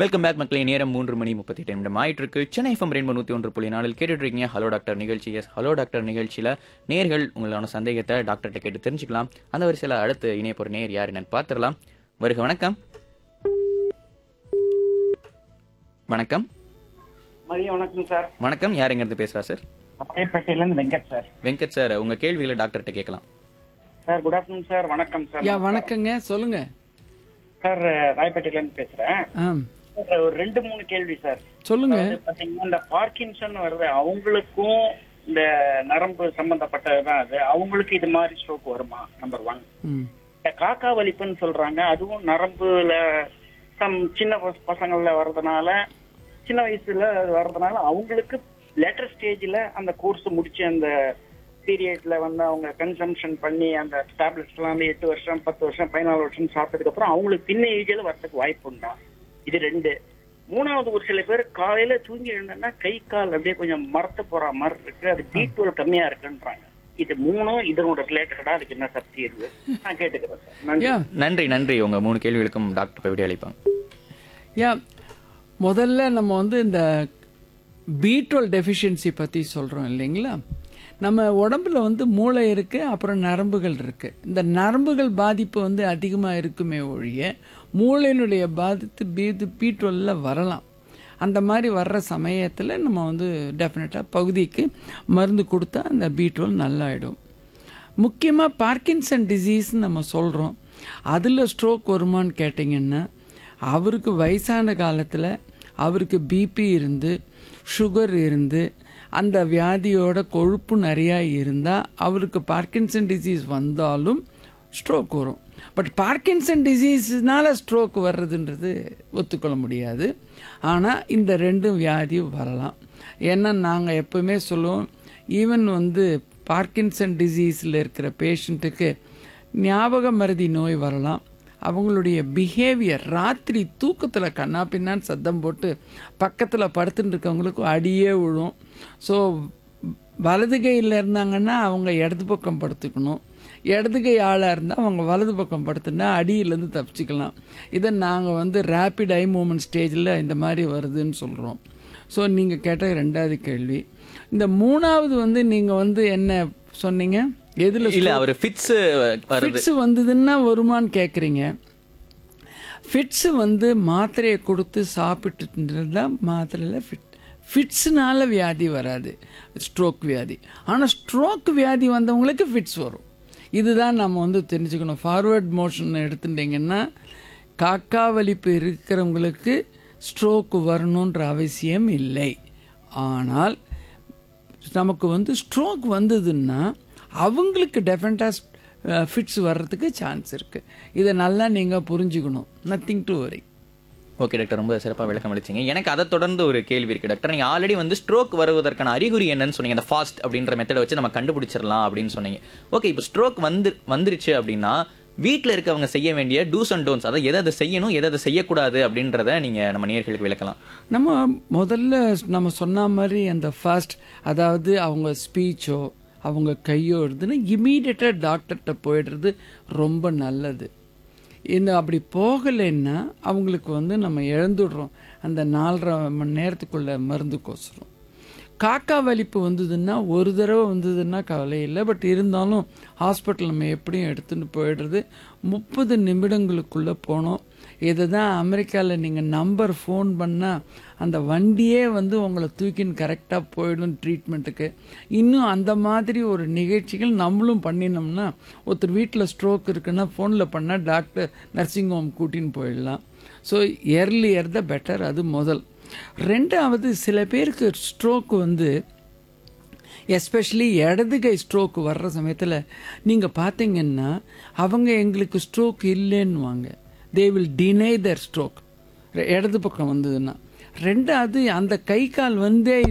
welcome back மக்களே நேரம் மூன்று மணி முப்பத்தி எட்டு நிமிடம் ஆயிட்டு இருக்கு சென்னை எஃப்எம் ரெண்டு நூற்றி ஒன்று புள்ளி நாளில் கேட்டுட்டு இருக்கீங்க ஹலோ டாக்டர் நிகழ்ச்சி எஸ் ஹலோ டாக்டர் நிகழ்ச்சியில் நேர்கள் உங்களான சந்தேகத்தை டாக்டர்கிட்ட கேட்டு தெரிஞ்சுக்கலாம் அந்த வரிசையில் அடுத்து இணைய போகிற நேர் யார் என்னன்னு பார்த்துடலாம் வருக வணக்கம் வணக்கம் மதியம் வணக்கம் சார் வணக்கம் யார் எங்கேருந்து பேசுகிறா சார் பழையப்பேட்டையிலேருந்து வெங்கட் சார் வெங்கட் சார் உங்கள் கேள்விகளை டாக்டர்கிட்ட கேட்கலாம் சார் குட் ஆஃப்டர்நூன் சார் வணக்கம் சார் யா வணக்கங்க சொல்லுங்க சார் ராயப்பேட்டையிலேருந்து பேசுறேன் ஆ சார், ஒரு ரெண்டு மூணு கேள்வி சார் சொல்லுங்க அதாவது பாத்தீங்கன்னா இந்த பார்க்கின்சன் வருது அவங்களுக்கும் இந்த நரம்பு சம்பந்தப்பட்டதுதான் அது அவங்களுக்கு இது மாதிரி ஸ்ட்ரோக் வருமா நம்பர் ஒன் ம் இந்த காக்கா வலிப்புன்னு சொல்றாங்க அதுவும் நரம்புல சம் சின்ன பச- பசங்கள்ல வர்றதுனால சின்ன வயசுல அது வர்றதுனால அவங்களுக்கு லேட்டர் ஸ்டேஜ்ல அந்த கோர்ஸ் முடிச்சு அந்த பீரியட்ல வந்து அவங்க கன்சம்ஷன் பண்ணி அந்த டேப்லெட்ஸ் எல்லாம் வந்து எட்டு வருஷம் பத்து வருஷம் பதினாலு வருஷம் சாப்பிட்டதுக்கு அப்புறம் அவங்களுக்கு பின்ன ஏஜில் வரதுக்கு வாய்ப்பு உண்டா இது ரெண்டு மூணாவது ஒரு சில பேர் காலையில தூங்கி எழுந்தோம்னா கை கால் அப்படியே கொஞ்சம் மரத்து போற மாதிரி இருக்கு அது பி டுவெல் கம்மியா இருக்குன்றாங்க இது மூணும் இதனோட ரிலேட்டடா அதுக்கு என்ன சக்தி இருக்கு நான் கேட்டுக்கிறேன் சார் நன்றி யா நன்றி நன்றி உங்கள் மூணு கேள்விகளுக்கும் டாக்டர் விட அளிப்பாங்க யா முதல்ல நம்ம வந்து இந்த பீட்ரோல் டெஃபிஷியன்சி பற்றி சொல்கிறோம் இல்லைங்களா நம்ம உடம்புல வந்து மூளை இருக்குது அப்புறம் நரம்புகள் இருக்குது இந்த நரம்புகள் பாதிப்பு வந்து அதிகமாக இருக்குமே ஒழிய மூளையினுடைய பாதித்து பீது பீட்ரோலில் வரலாம் அந்த மாதிரி வர்ற சமயத்தில் நம்ம வந்து டெஃபினட்டாக பகுதிக்கு மருந்து கொடுத்தா அந்த பீட்ரோல் நல்லாயிடும் முக்கியமாக பார்க்கின்சன் டிசீஸ்னு நம்ம சொல்கிறோம் அதில் ஸ்ட்ரோக் வருமான்னு கேட்டிங்கன்னா அவருக்கு வயசான காலத்தில் அவருக்கு பிபி இருந்து சுகர் இருந்து அந்த வியாதியோட கொழுப்பு நிறையா இருந்தால் அவருக்கு பார்க்கின்சன் டிசீஸ் வந்தாலும் ஸ்ட்ரோக் வரும் பட் பார்க்கின்சன் டிசீஸ்னால ஸ்ட்ரோக் வர்றதுன்றது ஒத்துக்கொள்ள முடியாது ஆனால் இந்த ரெண்டும் வியாதியும் வரலாம் ஏன்னா நாங்கள் எப்பவுமே சொல்லுவோம் ஈவன் வந்து பார்க்கின்சன் டிசீஸில் இருக்கிற பேஷண்ட்டுக்கு ஞாபக மறதி நோய் வரலாம் அவங்களுடைய பிஹேவியர் ராத்திரி தூக்கத்தில் கண்ணா பின்னான்னு சத்தம் போட்டு பக்கத்தில் படுத்துட்டு இருக்கவங்களுக்கு அடியே விழும் ஸோ வலது கையில் இருந்தாங்கன்னா அவங்க இடது பக்கம் படுத்துக்கணும் இடது கை ஆளாக இருந்தால் அவங்க வலது பக்கம் படுத்துனா அடியிலேருந்து தப்பிச்சுக்கலாம் இதை நாங்கள் வந்து ரேப்பிட் ஐ மூமெண்ட் ஸ்டேஜில் இந்த மாதிரி வருதுன்னு சொல்கிறோம் ஸோ நீங்கள் கேட்ட ரெண்டாவது கேள்வி இந்த மூணாவது வந்து நீங்கள் வந்து என்ன சொன்னீங்க எதில் இல்ல அவர் ஃபிட்ஸ் வருது ஃபிட்ஸ் வந்ததுன்னா வருமான்னு கேட்குறீங்க ஃபிட்ஸு வந்து மாத்திரையை கொடுத்து சாப்பிட்டுட்டு தான் மாத்திரையில் ஃபிட் ஃபிட்ஸ்னால வியாதி வராது ஸ்ட்ரோக் வியாதி ஆனால் ஸ்ட்ரோக் வியாதி வந்தவங்களுக்கு ஃபிட்ஸ் வரும் இதுதான் நம்ம வந்து தெரிஞ்சுக்கணும் ஃபார்வர்ட் மோஷன் எடுத்துட்டிங்கன்னா காக்கா வலிப்பு இருக்கிறவங்களுக்கு ஸ்ட்ரோக் வரணுன்ற அவசியம் இல்லை ஆனால் நமக்கு வந்து ஸ்ட்ரோக் வந்ததுன்னா அவங்களுக்கு டெஃபினட்டாக ஃபிட்ஸ் வர்றதுக்கு சான்ஸ் இருக்குது இதை நல்லா நீங்கள் புரிஞ்சுக்கணும் nothing to worry okay doctor ரொம்ப சிறப்பாக விளக்கம் அளிச்சிங்க எனக்கு அதை தொடர்ந்து ஒரு கேள்வி இருக்கு டாக்டர் நீங்கள் ஆல்ரெடி வந்து ஸ்ட்ரோக் வருவதற்கான அறிகுறி என்னன்னு சொன்னீங்க அந்த ஃபாஸ்ட் அப்படின்ற மெத்தடை வச்சு நம்ம கண்டுபிடிச்சிடலாம் அப்படின்னு சொன்னீங்க ஓகே இப்போ ஸ்ட்ரோக் வந்து வந்துருச்சு அப்படின்னா வீட்டில் இருக்கவங்க செய்ய வேண்டிய டூஸ் அண்ட் டோன்ஸ் அதாவது எதை அதை செய்யணும் எதை அதை செய்யக்கூடாது அப்படின்றத நீங்கள் நம்ம நேர்களுக்கு விளக்கலாம் நம்ம முதல்ல நம்ம சொன்ன மாதிரி அந்த ஃபர்ஸ்ட் அதாவது அவங்க ஸ்பீச்சோ அவங்க கையோ இருந்துன்னு இமீடியட்டாக டாக்டர்கிட்ட போயிடுறது ரொம்ப நல்லது இந்த அப்படி போகலைன்னா அவங்களுக்கு வந்து நம்ம இழந்துடுறோம் அந்த நாலரை மணி நேரத்துக்குள்ள மருந்துக்கோசரம் காக்கா வலிப்பு வந்ததுன்னா ஒரு தடவை வந்ததுன்னா கவலை இல்லை பட் இருந்தாலும் ஹாஸ்பிட்டல் நம்ம எப்படியும் எடுத்துகிட்டு போயிடுறது முப்பது நிமிடங்களுக்குள்ளே போனோம் இதை தான் அமெரிக்காவில் நீங்கள் நம்பர் ஃபோன் பண்ணால் அந்த வண்டியே வந்து உங்களை தூக்கின்னு கரெக்டாக போயிடும் ட்ரீட்மெண்ட்டுக்கு இன்னும் அந்த மாதிரி ஒரு நிகழ்ச்சிகள் நம்மளும் பண்ணினோம்னா ஒருத்தர் வீட்டில் ஸ்ட்ரோக் இருக்குன்னா ஃபோனில் பண்ணால் டாக்டர் நர்சிங் ஹோம் கூட்டின்னு போயிடலாம் ஸோ எர்லியர் த பெட்டர் அது முதல் ரெண்டாவது சில பேருக்கு ஸ்ட்ரோக் வந்து எஸ்பெஷலி இடது கை ஸ்ட்ரோக் வர்ற சமயத்தில் நீங்கள் பார்த்தீங்கன்னா அவங்க எங்களுக்கு ஸ்ட்ரோக் இல்லைன்னுவாங்க தே வில் டினை தர் ஸ்ட்ரோக் இடது பக்கம் வந்ததுன்னா ரெண்டாவது அந்த கை கால் வந்தே